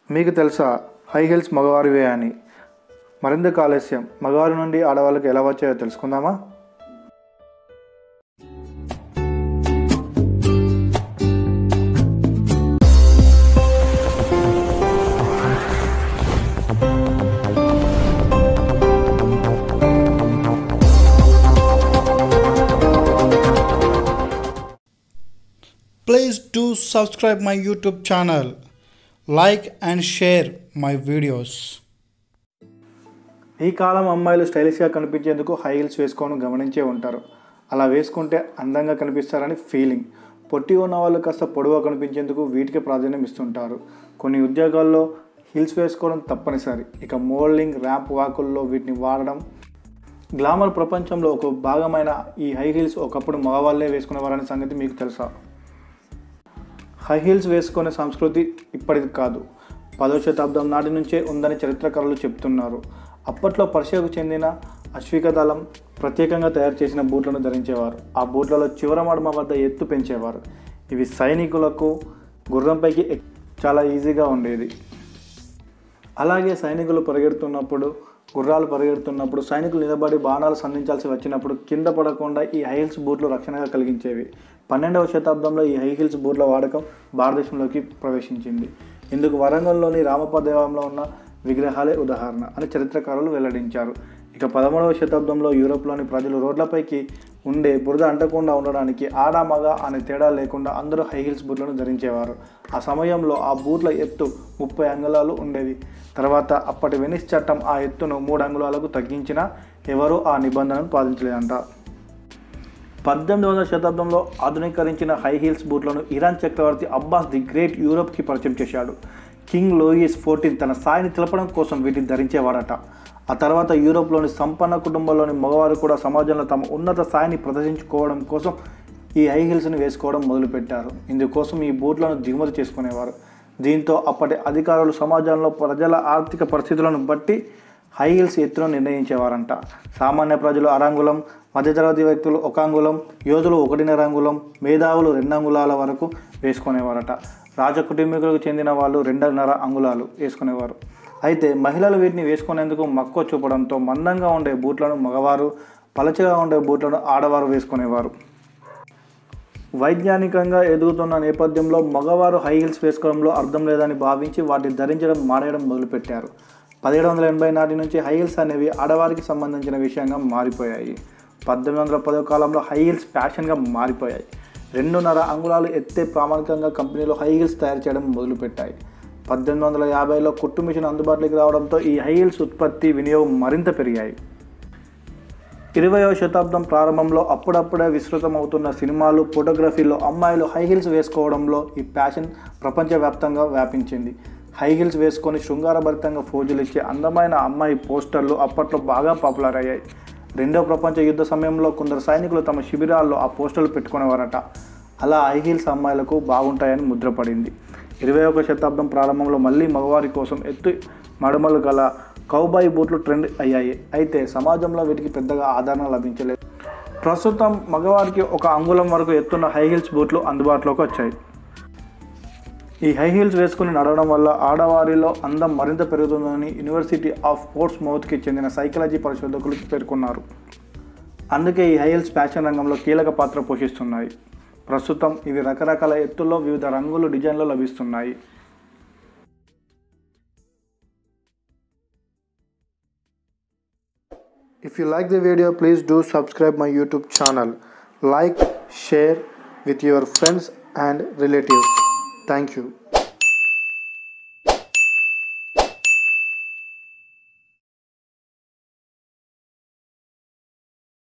మీకు తెలుసా high heels మగవారివే అని మరింత ఆలస్యం మగవారి నుండి ఆడవాళ్ళకి ఎలా వచ్చాయో తెలుసుకుందామా Please do subscribe my YouTube channel, like and share my videos. ఈ కాలం అమ్మాయిలు స్టైలిష్గా కనిపించేందుకు హై హీల్స్ వేసుకోవడం గమనించే ఉంటారు అలా వేసుకుంటే అందంగా కనిపిస్తారని ఫీలింగ్ పొట్టి ఉన్న వాళ్ళు కాస్త పొడవుగా కనిపించేందుకు వీటికి ప్రాధాన్యం ఇస్తుంటారు కొన్ని ఉద్యోగాల్లో హీల్స్ వేసుకోవడం తప్పనిసరి ఇక మోడలింగ్ ర్యాంప్ వాకుల్లో వీటిని వాడడం గ్లామర్ ప్రపంచంలో ఒక భాగమైన ఈ హై హీల్స్ ఒకప్పుడు మగవాళ్ళే వేసుకునేవారనే సంగతి మీకు తెలుసా హై హీల్స్ వేసుకునే సంస్కృతి ఇప్పటిది కాదు పదో శతాబ్దం నాటి నుంచే ఉందని చరిత్రకారులు చెప్తున్నారు అప్పట్లో పర్షియాకు చెందిన అశ్విక దళం ప్రత్యేకంగా తయారు చేసిన బూట్లను ధరించేవారు ఆ బూట్లలో చివర మడమ వద్ద ఎత్తు పెంచేవారు ఇవి సైనికులకు గుర్రంపైకి ఎక్- చాలా ఈజీగా ఉండేది అలాగే సైనికులు పరిగెడుతున్నప్పుడు గుర్రాలు పరిగెడుతున్నప్పుడు సైనికులు నిలబడి బాణాలు సంధించాల్సి వచ్చినప్పుడు కింద పడకుండా ఈ హై హీల్స్ బూట్లు రక్షణగా కలిగించేవి పన్నెండవ శతాబ్దంలో ఈ హై హీల్స్ బూట్ల వాడకం భారతదేశంలోకి ప్రవేశించింది ఇందుకు వరంగల్లోని రామప్ప దేవాలయంలో ఉన్న విగ్రహాలే ఉదాహరణ అని చరిత్రకారులు వెల్లడించారు ఇక పదమూడవ శతాబ్దంలో యూరోప్లోని ప్రజలు రోడ్లపైకి ఉండే బురద అంటకుండా ఉండడానికి ఆడ మగ అనే తేడా లేకుండా అందరూ హై హీల్స్ బూట్లను ధరించేవారు ఆ సమయంలో ఆ బూట్ల ఎత్తు ముప్పై అంగుళాలు ఉండేది తర్వాత అప్పటి వెనిస్ చట్టం ఆ ఎత్తును మూడు అంగుళాలకు తగ్గించినా ఎవరూ ఆ నిబంధనను పాటించలేదంట పద్దెనిమిది వందల శతాబ్దంలో ఆధునీకరించిన హై హీల్స్ బూట్లను ఇరాన్ చక్రవర్తి అబ్బాస్ ది గ్రేట్ యూరోప్కి పరిచయం చేశాడు కింగ్ లోయిస్ ఫోర్టీన్ తన స్థాయిని తెలపడం కోసం వీటిని ధరించేవాడట ఆ తర్వాత యూరోప్లోని సంపన్న కుటుంబంలోని మగవారు కూడా సమాజంలో తమ ఉన్నత స్థాయిని ప్రదర్శించుకోవడం కోసం ఈ హై హీల్స్ని వేసుకోవడం మొదలుపెట్టారు ఇందుకోసం ఈ బూట్లను దిగుమతి చేసుకునేవారు దీంతో అప్పటి అధికారులు సమాజంలో ప్రజల ఆర్థిక పరిస్థితులను బట్టి హై హీల్స్ ఎత్తును నిర్ణయించేవారంట సామాన్య ప్రజలు అరంగులం మధ్యతరగతి వ్యక్తులు ఒక అంగుళం యోధులు ఒకటిన్నర అంగుళం మేధావులు రెండు అంగుళాల వరకు వేసుకునేవారట రాజ కుటుంబీకులకు చెందిన వాళ్ళు రెండున్నర అంగుళాలు వేసుకునేవారు అయితే మహిళలు వీటిని వేసుకునేందుకు మక్కువ చూపడంతో మందంగా ఉండే బూట్లను మగవారు పలచగా ఉండే బూట్లను ఆడవారు వేసుకునేవారు వైజ్ఞానికంగా ఎదుగుతున్న నేపథ్యంలో మగవారు హై హీల్స్ వేసుకోవడంలో అర్థం లేదని భావించి వాటిని ధరించడం మానేయడం మొదలుపెట్టారు పదిహేడు వందల ఎనభై నాటి నుంచి హై హీల్స్ అనేవి ఆడవారికి సంబంధించిన విషయంగా మారిపోయాయి పద్దెనిమిది వందల పదో కాలంలో హై హీల్స్ ఫ్యాషన్గా మారిపోయాయి రెండున్నర అంగుళాలు ఎత్తే ప్రామాణికంగా కంపెనీలు హై హీల్స్ తయారు చేయడం మొదలుపెట్టాయి పద్దెనిమిది వందల యాభైలో కుట్టు మిషన్ అందుబాటులోకి రావడంతో ఈ హై హీల్స్ ఉత్పత్తి వినియోగం మరింత పెరిగాయి ఇరవయవ శతాబ్దం ప్రారంభంలో అప్పుడప్పుడే విస్తృతమవుతున్న సినిమాలు ఫోటోగ్రఫీలో అమ్మాయిలు హై హీల్స్ వేసుకోవడంలో ఈ ఫ్యాషన్ ప్రపంచవ్యాప్తంగా వ్యాపించింది హై హీల్స్ వేసుకొని శృంగారభరితంగా ఫోజులు ఇచ్చే అందమైన అమ్మాయి పోస్టర్లు అప్పట్లో బాగా పాపులర్ అయ్యాయి రెండో ప్రపంచ యుద్ధ సమయంలో కొందరు సైనికులు తమ శిబిరాల్లో ఆ పోస్టర్లు పెట్టుకునేవారట అలా హై హీల్స్ అమ్మాయిలకు బాగుంటాయని ముద్రపడింది ఇరవై ఒక శతాబ్దం ప్రారంభంలో మళ్ళీ మగవారి కోసం ఎత్తు మడమలు గల కౌబాయ్ బూట్లు ట్రెండ్ అయ్యాయి అయితే సమాజంలో వీటికి పెద్దగా ఆదరణ లభించలేదు ప్రస్తుతం మగవారికి ఒక అంగుళం వరకు ఎత్తున్న హై హీల్స్ బూట్లు అందుబాటులోకి వచ్చాయి ఈ హై హీల్స్ వేసుకుని నడవడం వల్ల ఆడవారిలో అందం మరింత పెరుగుతుందని యూనివర్సిటీ ఆఫ్ పోర్ట్స్ మౌత్కి చెందిన సైకాలజీ పరిశోధకులు పేర్కొన్నారు అందుకే ఈ హై హీల్స్ ఫ్యాషన్ రంగంలో కీలక పాత్ర పోషిస్తున్నాయి ప్రస్తుతం ఇవి రకరకాల ఎత్తుల్లో వివిధ రంగులు డిజైన్లో లభిస్తున్నాయి If you like the video, please do subscribe my YouTube channel. Like, share with your friends and relatives. Thank you.